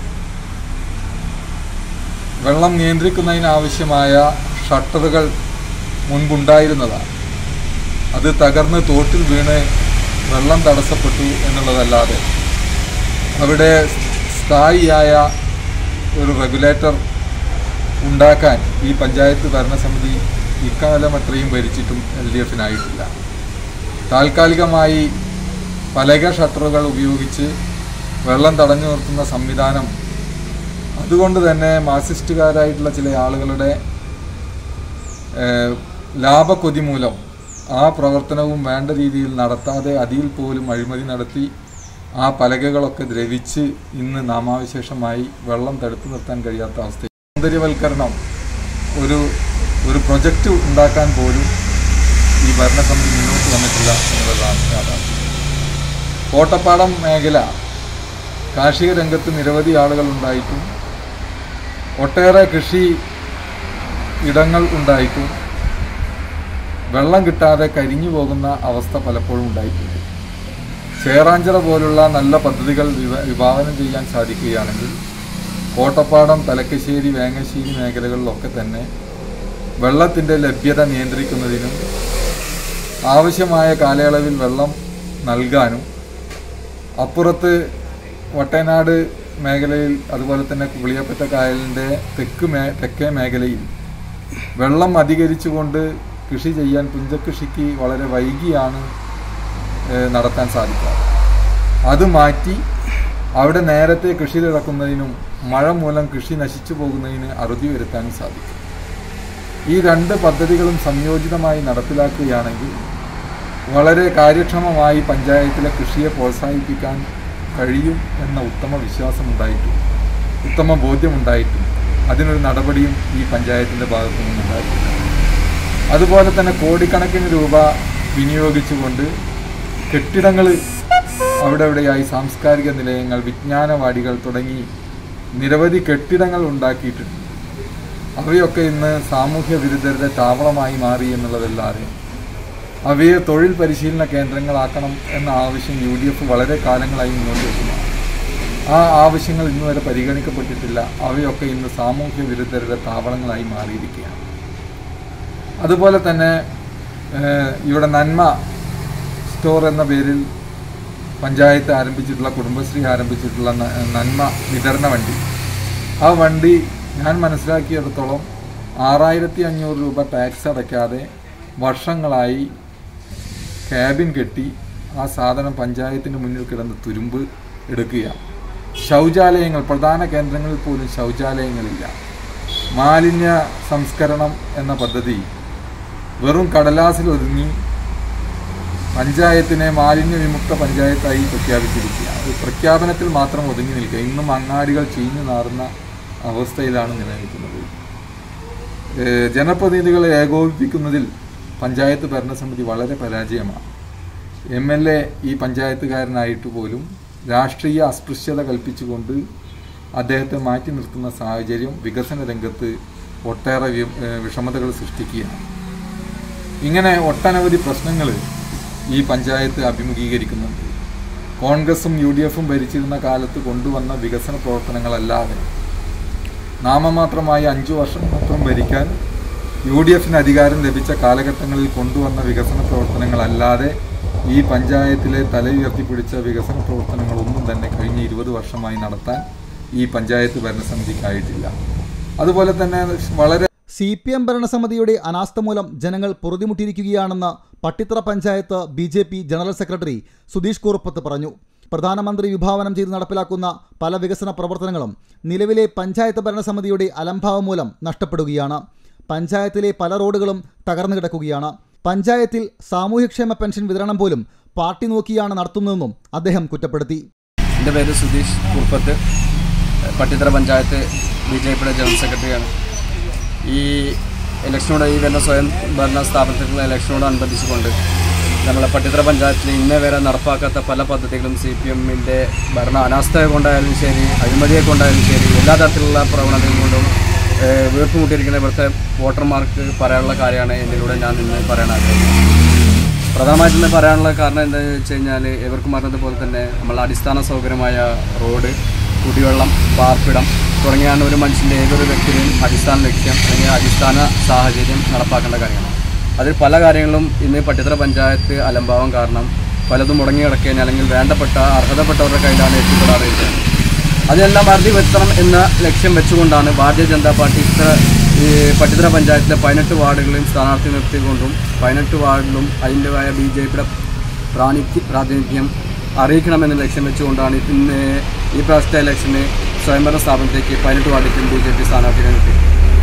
വെള്ളം നിയന്ത്രിക്കുന്നതിനാവശ്യമായ ഷട്ടറുകൾ മുൻപുണ്ടായിരുന്നതാണ് അത് തകർന്ന് തോട്ടിൽ വീണ് വെള്ളം തടസ്സപ്പെട്ടു എന്നുള്ളതല്ലാതെ അവിടെ സ്ഥായിയായ ഒരു റെഗുലേറ്റർ ഉണ്ടാക്കാൻ ഈ പഞ്ചായത്ത് ഭരണസമിതി ഇക്കാലം അത്രയും ഭരിച്ചിട്ടും എൽ ഡി എഫിനായിട്ടില്ല താൽക്കാലികമായി പലക ഷട്ടറുകൾ ഉപയോഗിച്ച് വെള്ളം തടഞ്ഞു നിർത്തുന്ന സംവിധാനം അതുകൊണ്ട് തന്നെ മാർക്സിസ്റ്റുകാരായിട്ടുള്ള ചില ആളുകളുടെ ഏഹ്, ലാഭക്കൊതി മൂലം ആ പ്രവർത്തനവും വേണ്ട രീതിയിൽ നടത്താതെ അതിൽ പോലും അഴിമതി നടത്തി ആ പലകകളൊക്കെ ദ്രവിച്ച് ഇന്ന് നാമാവിശേഷമായി വെള്ളം തടുത്തു നിർത്താൻ കഴിയാത്ത അവസ്ഥ സൗന്ദര്യവൽക്കരണം ഒരു ഒരു പ്രൊജക്റ്റ് ഉണ്ടാക്കാൻ പോലും ഈ ഭരണസമിതി മുന്നോട്ട് വന്നിട്ടില്ല എന്നുള്ളതാണ് യാഥാർത്ഥ്യം കോട്ടപ്പാടം മേഖല കാർഷിക രംഗത്ത് നിരവധി ആളുകൾ ഉണ്ടായിട്ടും ഒട്ടേറെ കൃഷി ഇടങ്ങൾ ഉണ്ടായിട്ടും വെള്ളം കിട്ടാതെ കരിഞ്ഞു പോകുന്ന അവസ്ഥ പലപ്പോഴും ഉണ്ടായിട്ടുണ്ട് ചേറാഞ്ചിറ പോലുള്ള നല്ല പദ്ധതികൾ വിവ- വിഭാവനം ചെയ്യാൻ സാധിക്കുകയാണെങ്കിൽ കോട്ടപ്പാടം തലക്കശ്ശേരി വേങ്ങശ്ശേരി മേഖലകളിലൊക്കെ തന്നെ വെള്ളത്തിൻ്റെ ലഭ്യത നിയന്ത്രിക്കുന്നതിനും ആവശ്യമായ കാലയളവിൽ വെള്ളം നൽകാനും അപ്പുറത്ത് വട്ടനാട് മേഖലയിൽ അതുപോലെ തന്നെ പുളിയപ്പറ്റ കായലിൻ്റെ തെക്ക് മേ തെക്കേ മേഖലയിൽ വെള്ളം അധികരിച്ചുകൊണ്ട് കൃഷി ചെയ്യാൻ പുഞ്ചകൃഷിക്ക് വളരെ വൈകിയാണ് ഏഹ്, നടത്താൻ സാധിക്കുക അത് മാറ്റി അവിടെ നേരത്തെ കൃഷി ഇറക്കുന്നതിനും മഴ മൂലം കൃഷി നശിച്ചു പോകുന്നതിന് അറുതി വരുത്താനും സാധിക്കും ഈ രണ്ട് പദ്ധതികളും സംയോജിതമായി നടപ്പിലാക്കുകയാണെങ്കിൽ വളരെ കാര്യക്ഷമമായി പഞ്ചായത്തിലെ കൃഷിയെ പ്രോത്സാഹിപ്പിക്കാൻ കഴിയും എന്ന ഉത്തമ വിശ്വാസമുണ്ടായിട്ടും ഉത്തമ ബോധ്യമുണ്ടായിട്ടും അതിനൊരു നടപടിയും ഈ പഞ്ചായത്തിൻ്റെ ഭാഗത്തു നിന്നുണ്ടായിട്ടില്ല അതുപോലെ തന്നെ കോടിക്കണക്കിന് രൂപ വിനിയോഗിച്ചുകൊണ്ട് കെട്ടിടങ്ങൾ അവിടെ അവിടെയായി സാംസ്കാരിക നിലയങ്ങൾ വിജ്ഞാനവാടികൾ തുടങ്ങി നിരവധി കെട്ടിടങ്ങൾ ഉണ്ടാക്കിയിട്ടുണ്ട് അവയൊക്കെ ഇന്ന് സാമൂഹ്യ വിരുദ്ധരുടെ താവളമായി മാറി എന്നുള്ളതല്ലാതെ അവയെ തൊഴിൽ പരിശീലന കേന്ദ്രങ്ങളാക്കണം എന്ന ആവശ്യം യു ഡി എഫ് വളരെ കാലങ്ങളായി മുന്നോട്ട് വെക്കുന്നതാണ് ആ ആവശ്യങ്ങൾ ഇന്ന് വരെ പരിഗണിക്കപ്പെട്ടിട്ടില്ല അവയൊക്കെ ഇന്ന് സാമൂഹ്യ വിരുദ്ധരുടെ താവളങ്ങളായി മാറിയിരിക്കുകയാണ് അതുപോലെ തന്നെ ഏഹ്, ഇവിടെ നന്മ സ്റ്റോർ എന്ന പേരിൽ പഞ്ചായത്ത് ആരംഭിച്ചിട്ടുള്ള കുടുംബശ്രീ ആരംഭിച്ചിട്ടുള്ള ന- നന്മ വിതരണ വണ്ടി ആ വണ്ടി ഞാൻ മനസ്സിലാക്കിയിടത്തോളം ആറായിരത്തി അഞ്ഞൂറ് രൂപ ടാക്സ് അടയ്ക്കാതെ വർഷങ്ങളായി ക്യാബിൻ കെട്ടി ആ സാധനം പഞ്ചായത്തിന് മുന്നിൽ കിടന്ന് തുരുമ്പ് എടുക്കുകയാണ് ശൗചാലയങ്ങൾ പ്രധാന കേന്ദ്രങ്ങളിൽ പോലും ശൗചാലയങ്ങളില്ല മാലിന്യ സംസ്കരണം എന്ന പദ്ധതി വെറും കടലാസിൽ ഒതുങ്ങി പഞ്ചായത്തിനെ മാലിന്യ വിമുക്ത പഞ്ചായത്തായി പ്രഖ്യാപിച്ചിരിക്കുക അത് പ്രഖ്യാപനത്തിൽ മാത്രം ഒതുങ്ങി നിൽക്കുക ഇന്നും അങ്ങാടികൾ ചീഞ്ഞു നാറുന്ന അവസ്ഥയിലാണ് നിലനിൽക്കുന്നത് ഏഹ് ജനപ്രതിനിധികളെ ഏകോപിപ്പിക്കുന്നതിൽ പഞ്ചായത്ത് ഭരണസമിതി വളരെ പരാജയമാണ് എം എൽ എ ഈ പഞ്ചായത്തുകാരനായിട്ട് പോലും രാഷ്ട്രീയ അസ്പൃശ്യത കൽപ്പിച്ചുകൊണ്ട് അദ്ദേഹത്തെ മാറ്റി നിർത്തുന്ന സാഹചര്യം വികസന രംഗത്ത് ഒട്ടേറെ വി- ഏഹ് വിഷമതകൾ സൃഷ്ടിക്കുകയാണ് ഇങ്ങനെ ഒട്ടനവധി പ്രശ്നങ്ങൾ ഈ പഞ്ചായത്ത് അഭിമുഖീകരിക്കുന്നുണ്ട് കോൺഗ്രസും യു ഡി എഫും ഭരിച്ചിരുന്ന കാലത്ത് കൊണ്ടുവന്ന വികസന പ്രവർത്തനങ്ങളല്ലാതെ നാമമാത്രമായി അഞ്ചു വർഷം മാത്രം ഭരിക്കാൻ യു ഡി എഫിന് അധികാരം ലഭിച്ച കാലഘട്ടങ്ങളിൽ കൊണ്ടുവന്ന വികസന പ്രവർത്തനങ്ങളല്ലാതെ ഈ പഞ്ചായത്തിലെ തലയുയർത്തിപ്പിടിച്ച വികസന പ്രവർത്തനങ്ങളൊന്നും തന്നെ കഴിഞ്ഞ ഇരുപത് വർഷമായി നടത്താൻ ഈ പഞ്ചായത്ത് ഭരണസമിതിക്കായിട്ടില്ല അതുപോലെ തന്നെ വളരെ സി പി എം ഭരണസമിതിയുടെ അനാസ്ഥ മൂലം ജനങ്ങൾ പൊറുതിമുട്ടിയിരിക്കുകയാണെന്ന് Pattithara panchayat B J P general secretary Sudheesh Kuruppath പറഞ്ഞു പ്രധാനമന്ത്രി വിഭാവനം ചെയ്ത് നടപ്പിലാക്കുന്ന പല വികസന പ്രവർത്തനങ്ങളും നിലവിലെ പഞ്ചായത്ത് ഭരണസമിതിയുടെ അലംഭാവം മൂലം നഷ്ടപ്പെടുകയാണ് പഞ്ചായത്തിലെ പല റോഡുകളും തകർന്നു കിടക്കുകയാണ് പഞ്ചായത്തിൽ സാമൂഹ്യക്ഷേമ പെൻഷൻ വിതരണം പോലും പാർട്ടി നോക്കിയാണ് നടത്തുന്നതെന്നും അദ്ദേഹം കുറ്റപ്പെടുത്തി എൻ്റെ പേര് സുധീഷ് കുറുപ്പത്ത് പട്ടിത്തറ പഞ്ചായത്ത് ബി ജെ പിയുടെ ജനറൽ സെക്രട്ടറിയാണ് ഈ ഇലക്ഷനോട് ഈ വരുന്ന സ്വയം ഭരണ സ്ഥാപനത്തിലുള്ള ഇലക്ഷനോടനുബന്ധിച്ചുകൊണ്ട് നമ്മളെ പട്ടിത്തറ പഞ്ചായത്തിൽ ഇന്നേ വരെ നടപ്പാക്കാത്ത പല പദ്ധതികളും സി പി എമ്മിൻ്റെ ഭരണ അനാസ്ഥ കൊണ്ടായാലും ശരി അഴിമതിയെ കൊണ്ടായാലും ശരി എല്ലാ തരത്തിലുള്ള പ്രവണതകൾ കൊണ്ടും ഏഹ്, വീർപ്പുമുട്ടിയിരിക്കുന്ന ഇവിടുത്തെ വോട്ടർമാർക്ക് പറയാനുള്ള കാര്യമാണ് എന്നിലൂടെ ഞാൻ ഇന്ന് പറയാൻ ആഗ്രഹിക്കുന്നത് പ്രധാനമായിട്ടും ഇന്ന് പറയാനുള്ള കാരണം എന്താണെന്ന് വെച്ച് കഴിഞ്ഞാൽ ഇവർക്കും പറഞ്ഞതുപോലെ തന്നെ നമ്മളെ അടിസ്ഥാന സൗകര്യമായ റോഡ് കുടിവെള്ളം പാർപ്പിടം തുടങ്ങിയാണ് ഒരു മനുഷ്യൻ്റെ ഏതൊരു വ്യക്തിയുടെയും അടിസ്ഥാന ലക്ഷ്യം അല്ലെങ്കിൽ അടിസ്ഥാന സാഹചര്യം നടപ്പാക്കേണ്ട കാര്യമാണ് അതിൽ പല കാര്യങ്ങളും ഇന്ന് പട്ടിത്തറ പഞ്ചായത്ത് അലംഭാവം കാരണം പലതും മുടങ്ങി കിടക്കുകയും അല്ലെങ്കിൽ വേണ്ടപ്പെട്ട അർഹതപ്പെട്ടവരുടെ കയ്യിലാണ് എത്തിപ്പെടാതെ ഇരിക്കുന്നത് അതെല്ലാം അറുതി വരുത്തണം എന്ന ലക്ഷ്യം വെച്ചുകൊണ്ടാണ് ഭാരതീയ ജനതാ പാർട്ടി ഇത്ര ഈ പട്ടിത്തറ പഞ്ചായത്തിലെ പതിനെട്ട് വാർഡുകളിലും സ്ഥാനാർത്ഥി നിർത്തിക്കൊണ്ടും പതിനെട്ട് വാർഡിലും അതിൻ്റെതായ ബി ജെ പിയുടെ പ്രാണിക്ക് പ്രാതിനിധ്യം അറിയിക്കണമെന്ന ലക്ഷ്യം വെച്ചുകൊണ്ടാണ് ഇന്ന് ഈ പ്രാവശ്യത്തെ ഇലക്ഷന് സ്വയംഭരണ സ്ഥാപനത്തേക്ക് പതിനെട്ട് വാർഡിലേക്കും ബി ജെ പി സ്ഥാനാർത്ഥികളെ കിട്ടി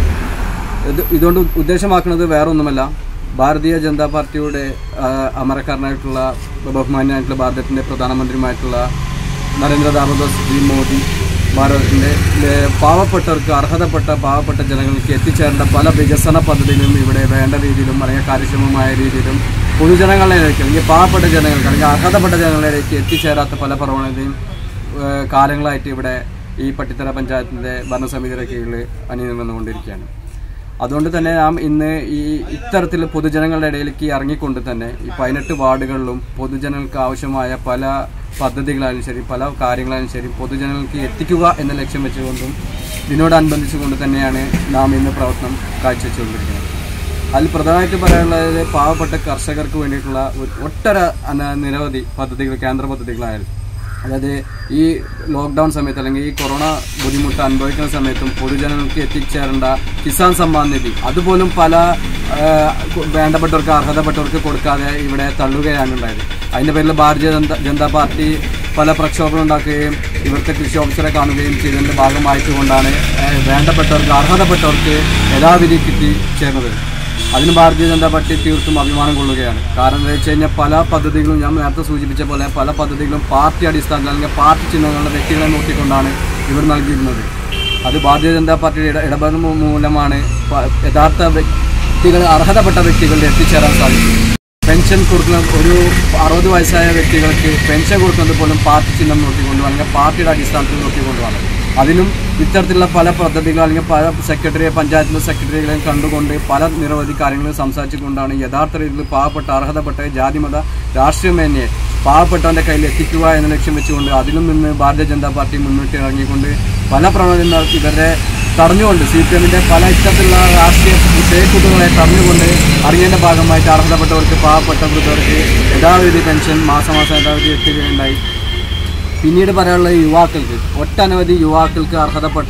ഇത് ഇതുകൊണ്ട് ഉദ്ദേശമാക്കുന്നത് വേറെ ഒന്നുമല്ല ഭാരതീയ ജനതാ പാർട്ടിയുടെ ആ, അമരക്കാരനായിട്ടുള്ള ബഹുമാന്യനായിട്ടുള്ള ഭാരതത്തിൻ്റെ പ്രധാനമന്ത്രിയുമായിട്ടുള്ള നരേന്ദ്ര ദാമോദർ ജി മോദി ഭാരതത്തിൻ്റെ ലെ- പാവപ്പെട്ടവർക്ക് അർഹതപ്പെട്ട പാവപ്പെട്ട ജനങ്ങൾക്ക് എത്തിച്ചേരേണ്ട പല വികസന പദ്ധതികളും ഇവിടെ വേണ്ട രീതിയിലും അല്ലെങ്കിൽ കാര്യക്ഷമമായ രീതിയിലും പൊതുജനങ്ങളിലേക്ക് അല്ലെങ്കിൽ പാവപ്പെട്ട ജനങ്ങൾക്ക് അല്ലെങ്കിൽ അർഹതപ്പെട്ട ജനങ്ങളിലേക്ക് എത്തിച്ചേരാത്ത പല പ്രവണതയും ഏഹ് കാലങ്ങളായിട്ട് ഇവിടെ ഈ പട്ടിത്തറ പഞ്ചായത്തിൻ്റെ ഭരണസമിതിയുടെ കീഴിൽ അണിനിരന്നുകൊണ്ടിരിക്കുകയാണ് അതുകൊണ്ട് തന്നെ നാം ഇന്ന് ഈ ഇത്തരത്തിൽ പൊതുജനങ്ങളുടെ ഇടയിലേക്ക് ഇറങ്ങിക്കൊണ്ട് തന്നെ ഈ പതിനെട്ട് വാർഡുകളിലും പൊതുജനങ്ങൾക്ക് ആവശ്യമായ പല പദ്ധതികളായാലും ശരി പല കാര്യങ്ങളായാലും ശരി പൊതുജനങ്ങൾക്ക് എത്തിക്കുക എന്ന ലക്ഷ്യം വെച്ചുകൊണ്ടും ഇതിനോടനുബന്ധിച്ചുകൊണ്ട് തന്നെയാണ് നാം ഇന്ന് പ്രവർത്തനം കാഴ്ചവെച്ചുകൊണ്ടിരിക്കുന്നത് അതിൽ പ്രധാനമായിട്ട് പറയാനുള്ളത് പാവപ്പെട്ട കർഷകർക്ക് വേണ്ടിയിട്ടുള്ള ഒരു ഒട്ടര അന- നിരവധി പദ്ധതികൾ കേന്ദ്ര പദ്ധതികളായാലും അതായത് ഈ ലോക്ക്ഡൗൺ സമയത്ത് അല്ലെങ്കിൽ ഈ കൊറോണ ബുദ്ധിമുട്ട് അനുഭവിക്കുന്ന സമയത്തും പൊതുജനങ്ങൾക്ക് എത്തിച്ചേരേണ്ട കിസാൻ സമ്മാൻ നിധി അതുപോലും പല ആ, വേണ്ടപ്പെട്ടവർക്ക് അർഹതപ്പെട്ടവർക്ക് കൊടുക്കാതെ ഇവിടെ തള്ളുകയാണ് ഉണ്ടായത് അതിൻ്റെ പേരിൽ ഭാരതീയ ജനതാ ജനതാ പാർട്ടി പല പ്രക്ഷോഭങ്ങൾ ഉണ്ടാക്കുകയും ഇവിടുത്തെ കൃഷി ഓഫീസറെ കാണുകയും ചെയ്തതിൻ്റെ ഭാഗമായിട്ടുകൊണ്ടാണ് ആ, വേണ്ടപ്പെട്ടവർക്ക് അർഹതപ്പെട്ടവർക്ക് യഥാവിധി കിട്ടി ചേർന്നത് അതിന് ഭാരതീയ ജനതാ പാർട്ടി തീർത്തും അഭിമാനം കൊള്ളുകയാണ് കാരണം എന്താ വെച്ച് കഴിഞ്ഞാൽ പല പദ്ധതികളും ഞാൻ നേരത്തെ സൂചിപ്പിച്ച പോലെ പല പദ്ധതികളും പാർട്ടി അടിസ്ഥാനത്തിൽ അല്ലെങ്കിൽ പാർട്ടി ചിഹ്നങ്ങളുടെ വ്യക്തികളെ നോക്കിക്കൊണ്ടാണ് ഇവർ നൽകിയിരുന്നത് അത് ഭാരതീയ ജനതാ പാർട്ടിയുടെ ഇട- ഇടപെടൽ മൂ- മൂലമാണ് പ- യഥാർത്ഥ വ്യക്തികൾ അർഹതപ്പെട്ട വ്യക്തികളിൽ എത്തിച്ചേരാൻ സാധിക്കും പെൻഷൻ കൊടുക്കുന്ന ഒരു അറുപത് വയസ്സായ വ്യക്തികൾക്ക് പെൻഷൻ കൊടുക്കുന്നത് പോലും പാർട്ടി ചിഹ്നം നോക്കിക്കൊണ്ടും അല്ലെങ്കിൽ പാർട്ടിയുടെ അടിസ്ഥാനത്തിൽ നോക്കിക്കൊണ്ടുമാണ് അതിനും ഇത്തരത്തിലുള്ള പല പദ്ധതികൾ അല്ലെങ്കിൽ പല സെക്രട്ടറിയെ പഞ്ചായത്തിലെ സെക്രട്ടറികളെയും കണ്ടുകൊണ്ട് പല നിരവധി കാര്യങ്ങൾ സംസാരിച്ചുകൊണ്ടാണ് യഥാർത്ഥ രീതിയിൽ പാവപ്പെട്ട അർഹതപ്പെട്ട ജാതിമത രാഷ്ട്രീയമേന്യെ പാവപ്പെട്ടവൻ്റെ കയ്യിൽ എത്തിക്കുക എന്ന ലക്ഷ്യം വെച്ചുകൊണ്ട് അതിലും നിന്ന് ഭാരതീയ ജനതാ പാർട്ടി മുന്നിട്ട് ഇറങ്ങിക്കൊണ്ട് പല പ്രവണതയും നടത്തി ഇവരെ തടഞ്ഞുകൊണ്ട് സി പി എമ്മിൻ്റെ പല ഇത്തരത്തിലുള്ള രാഷ്ട്രീയ വിഷയക്കൂട്ടുകളെ തടഞ്ഞുകൊണ്ട് അറിയേണ്ട ഭാഗമായിട്ട് അർഹതപ്പെട്ടവർക്ക് പാവപ്പെട്ട വൃദ്ധർക്ക് യഥാവിധി പെൻഷൻ മാസം മാസം യഥാവിധി എത്തുകയുണ്ടായി പിന്നീട് പറയാനുള്ള യുവാക്കൾക്ക് ഒട്ടനവധി യുവാക്കൾക്ക് അർഹതപ്പെട്ട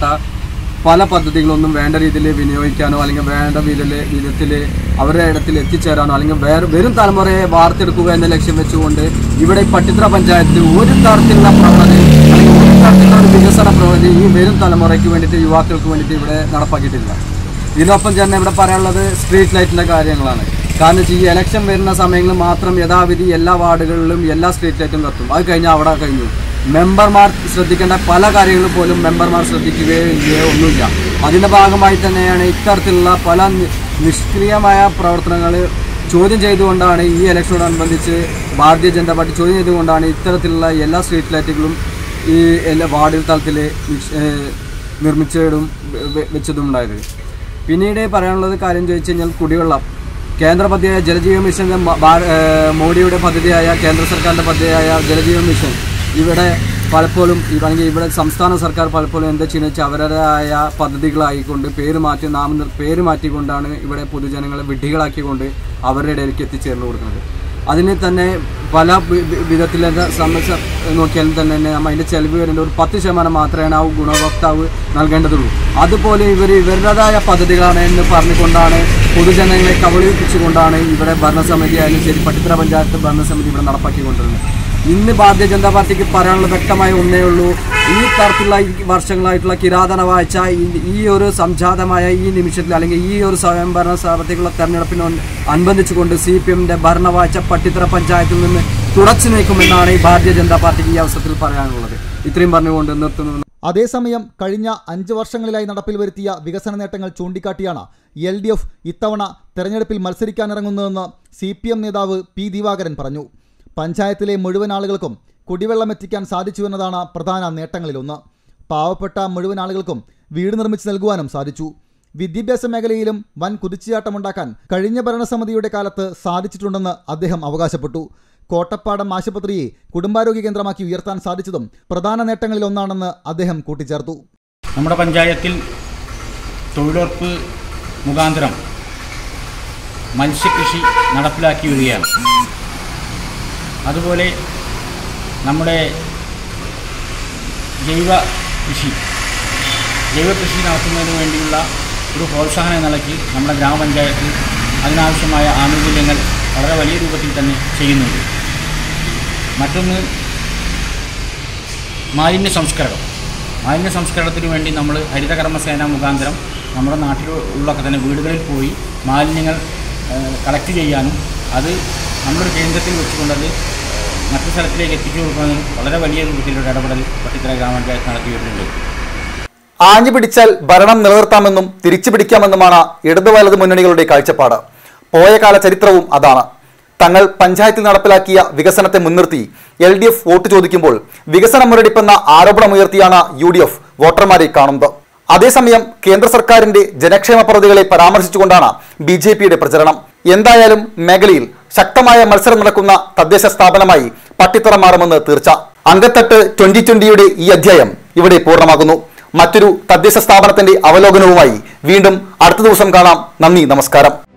പല പദ്ധതികളൊന്നും വേണ്ട രീതിയിൽ വിനിയോഗിക്കാനോ അല്ലെങ്കിൽ വേണ്ട വിധത്തിൽ വിധത്തിൽ അവരുടെ ഇടത്തിൽ എത്തിച്ചേരാനോ അല്ലെങ്കിൽ വേറെ വരും തലമുറയെ വാർത്തെടുക്കുക എന്ന ലക്ഷ്യം വെച്ചുകൊണ്ട് ഇവിടെ ഈ പട്ടിത്ര പഞ്ചായത്തിൽ ഒരു തരത്തിലുള്ള പ്രവണത അല്ലെങ്കിൽ ഒരു തരത്തിലുള്ള ഒരു വികസന പ്രവണത ഈ വരും തലമുറയ്ക്ക് വേണ്ടിയിട്ട് യുവാക്കൾക്ക് വേണ്ടിയിട്ട് ഇവിടെ നടപ്പാക്കിയിട്ടില്ല ഇതിനൊപ്പം തന്നെ ഇവിടെ പറയാനുള്ളത് സ്ട്രീറ്റ് ലൈറ്റിൻ്റെ കാര്യങ്ങളാണ് കാരണം വെച്ചാൽ ഈ ഇലക്ഷൻ വരുന്ന സമയങ്ങളിൽ മാത്രം യഥാവിധി എല്ലാ വാർഡുകളിലും എല്ലാ സ്ട്രീറ്റ് ലൈറ്റും കത്തും അത് കഴിഞ്ഞാൽ അവിടെ കഴിഞ്ഞു മെമ്പർമാർ ശ്രദ്ധിക്കേണ്ട പല കാര്യങ്ങളും പോലും മെമ്പർമാർ ശ്രദ്ധിക്കുകയോ ഇല്ലയോ ഒന്നുമില്ല അതിൻ്റെ ഭാഗമായി തന്നെയാണ് ഇത്തരത്തിലുള്ള പല നി- നിഷ്ക്രിയമായ പ്രവർത്തനങ്ങൾ ചോദ്യം ചെയ്തുകൊണ്ടാണ് ഈ ഇലക്ഷനോടനുബന്ധിച്ച് ഭാരതീയ ജനതാ പാർട്ടി ചോദ്യം ചെയ്തുകൊണ്ടാണ് ഇത്തരത്തിലുള്ള എല്ലാ സ്ട്രീറ്റ് ലൈറ്റുകളും ഈ എല്ലാ വാർഡ് തലത്തിൽ നിർമ്മിച്ചതും വെ- വെച്ചതും ഉണ്ടായത് പിന്നീട് പറയാനുള്ളത് കാര്യം ചോദിച്ചു കഴിഞ്ഞാൽ കുടിവെള്ളം കേന്ദ്ര പദ്ധതിയായ ജലജീവൻ മിഷൻ്റെ മ- ഭാര- ഏഹ് മോഡിയുടെ പദ്ധതിയായ കേന്ദ്ര സർക്കാരിൻ്റെ പദ്ധതിയായ ജലജീവൻ മിഷൻ ഇവിടെ പലപ്പോഴും ഈ അല്ലെങ്കിൽ ഇവിടെ സംസ്ഥാന സർക്കാർ പലപ്പോഴും എന്താ ചെയ്യുന്നത് വെച്ചാൽ അവരുടേതായ പദ്ധതികളായിക്കൊണ്ട് പേര് മാറ്റി നാമ പേര് മാറ്റിക്കൊണ്ടാണ് ഇവിടെ പൊതുജനങ്ങളെ വിഡ്ഢികളാക്കിക്കൊണ്ട് അവരുടെ ഇടയിലേക്ക് എത്തിച്ചേർന്ന് കൊടുക്കുന്നത് അതിന് തന്നെ പല വി- വി- വിധത്തിലെ സമസ്യ നോക്കിയാലും തന്നെ തന്നെ നമ്മ അതിൻ്റെ ചെലവ് വരുന്ന ഒരു പത്ത് ശതമാനം മാത്രമേ ആ ഗുണഭോക്താവ് നൽകേണ്ടതുള്ളൂ അതുപോലെ ഇവർ ഇവരുടേതായ പദ്ധതികളാണ് എന്ന് പറഞ്ഞുകൊണ്ടാണ് പൊതുജനങ്ങളെ കബളിപ്പിച്ചുകൊണ്ടാണ് ഇവിടെ ഭരണസമിതി ആയാലും ശരി പട്ടിത്തറ പഞ്ചായത്ത് ഭരണസമിതി ഇവിടെ നടപ്പാക്കിക്കൊണ്ടിരുന്നത് ഇന്ന് ഭാരതീയ ജനതാ പാർട്ടിക്ക് പറയാനുള്ള വ്യക്തമായ ഒന്നേ ഉള്ളൂ ഈ തരത്തിലുള്ള ഈ വർഷങ്ങളായിട്ടുള്ള കിരാതന വാഴ്ച ഈ- ഈ ഒരു സംജാതമായ ഈ നിമിഷത്തിൽ അല്ലെങ്കിൽ ഈ ഒരു സ്വയംഭരണ സ്ഥാപനത്തിലുള്ള തെരഞ്ഞെടുപ്പിനോട് അനുബന്ധിച്ചുകൊണ്ട് സി പി എമ്മിന്റെ ഭരണവാഴ്ച പട്ടിത്തറ പഞ്ചായത്തിൽ നിന്ന് തുടച്ചു നീക്കുമെന്നാണ് ഈ ഭാരതീയ ജനതാ പാർട്ടിക്ക് ഈ അവസരത്തിൽ പറയാനുള്ളത് ഇത്രയും പറഞ്ഞുകൊണ്ട് നിർത്തുന്നു അതേസമയം കഴിഞ്ഞ അഞ്ച് വർഷങ്ങളിലായി നടപ്പിൽ വരുത്തിയ വികസന നേട്ടങ്ങൾ ചൂണ്ടിക്കാട്ടിയാണ് എൽ ഡി എഫ് ഇത്തവണ തെരഞ്ഞെടുപ്പിൽ മത്സരിക്കാനിറങ്ങുന്നതെന്ന് സി പി എം നേതാവ് പി ദിവാകരൻ പറഞ്ഞു പഞ്ചായത്തിലെ മുഴുവൻ ആളുകൾക്കും കുടിവെള്ളം എത്തിക്കാൻ സാധിച്ചു എന്നതാണ് പ്രധാന നേട്ടങ്ങളിലൊന്ന് പാവപ്പെട്ട മുഴുവൻ ആളുകൾക്കും വീട് നിർമ്മിച്ചു നൽകുവാനും സാധിച്ചു വിദ്യാഭ്യാസ മേഖലയിലും വൻ കുതിച്ചുചാട്ടമുണ്ടാക്കാൻ കഴിഞ്ഞ ഭരണസമിതിയുടെ കാലത്ത് സാധിച്ചിട്ടുണ്ടെന്ന് അദ്ദേഹം അവകാശപ്പെട്ടു കോട്ടപ്പാടം ആശുപത്രിയെ കുടുംബാരോഗ്യ കേന്ദ്രമാക്കി ഉയർത്താൻ സാധിച്ചതും പ്രധാന നേട്ടങ്ങളിലൊന്നാണെന്ന് അദ്ദേഹം കൂട്ടിച്ചേർത്തു നമ്മുടെ പഞ്ചായത്തിൽ തൊഴിലുറപ്പ് മുഖാന്തരം മത്സ്യകൃഷി നടപ്പിലാക്കി വരികയാണ് അതുപോലെ നമ്മുടെ ജൈവ കൃഷി ജൈവ കൃഷി നടത്തുന്നതിന് വേണ്ടിയുള്ള ഒരു പ്രോത്സാഹന നിലയ്ക്ക് നമ്മുടെ ഗ്രാമപഞ്ചായത്ത് അതിനാവശ്യമായ ആനുകൂല്യങ്ങൾ വളരെ വലിയ രൂപത്തിൽ തന്നെ ചെയ്യുന്നുണ്ട് മറ്റൊന്ന് മാലിന്യ സംസ്കരണം മാലിന്യ സംസ്കരണത്തിന് വേണ്ടി നമ്മൾ ഹരിതകർമ്മസേന മുഖാന്തരം നമ്മുടെ നാട്ടിലുള്ളൊക്കെ തന്നെ വീടുകളിൽ പോയി മാലിന്യങ്ങൾ കളക്ട് ചെയ്യാനും അത് നമ്മളൊരു കേന്ദ്രത്തിൽ വെച്ചുകൊണ്ടത് മറ്റു സ്ഥലത്തിലേക്ക് എത്തിച്ചു കൊടുക്കുന്നതിന് വളരെ വലിയ രൂപത്തിലുള്ള ഇടപെടൽ പട്ടിത്തറ ഗ്രാമപഞ്ചായത്ത് നടത്തി വരുന്നുണ്ട് ആഞ്ഞു പിടിച്ചാൽ ഭരണം നിലനിർത്താമെന്നും തിരിച്ചു പിടിക്കാമെന്നുമാണ് ഇടതു വലത് മുന്നണികളുടെ കാഴ്ചപ്പാട് പോയ കാല ചരിത്രവും അതാണ് തങ്ങൾ പഞ്ചായത്തിൽ നടപ്പിലാക്കിയ വികസനത്തെ മുൻനിർത്തി എൽ ഡി എഫ് വോട്ട് ചോദിക്കുമ്പോൾ വികസന മുരടിപ്പെന്ന ആരോപണമുയർത്തിയാണ് യു ഡി എഫ് വോട്ടർമാരെ കാണുന്നത് അതേസമയം കേന്ദ്ര സർക്കാരിന്റെ ജനക്ഷേമ പദ്ധതികളെ പരാമർശിച്ചുകൊണ്ടാണ് ബി ജെ പിയുടെ പ്രചരണം എന്തായാലും മേഖലയിൽ ശക്തമായ മത്സരം നടക്കുന്ന തദ്ദേശ സ്ഥാപനമായി പട്ടിത്തറ മാറുമെന്ന് തീർച്ച അങ്കത്തട്ട് ട്വന്റി ട്വന്റിയുടെ ഈ അധ്യായം ഇവിടെ പൂർണ്ണമാകുന്നു മറ്റൊരു തദ്ദേശ സ്ഥാപനത്തിന്റെ അവലോകനവുമായി വീണ്ടും അടുത്ത ദിവസം കാണാം നന്ദി നമസ്കാരം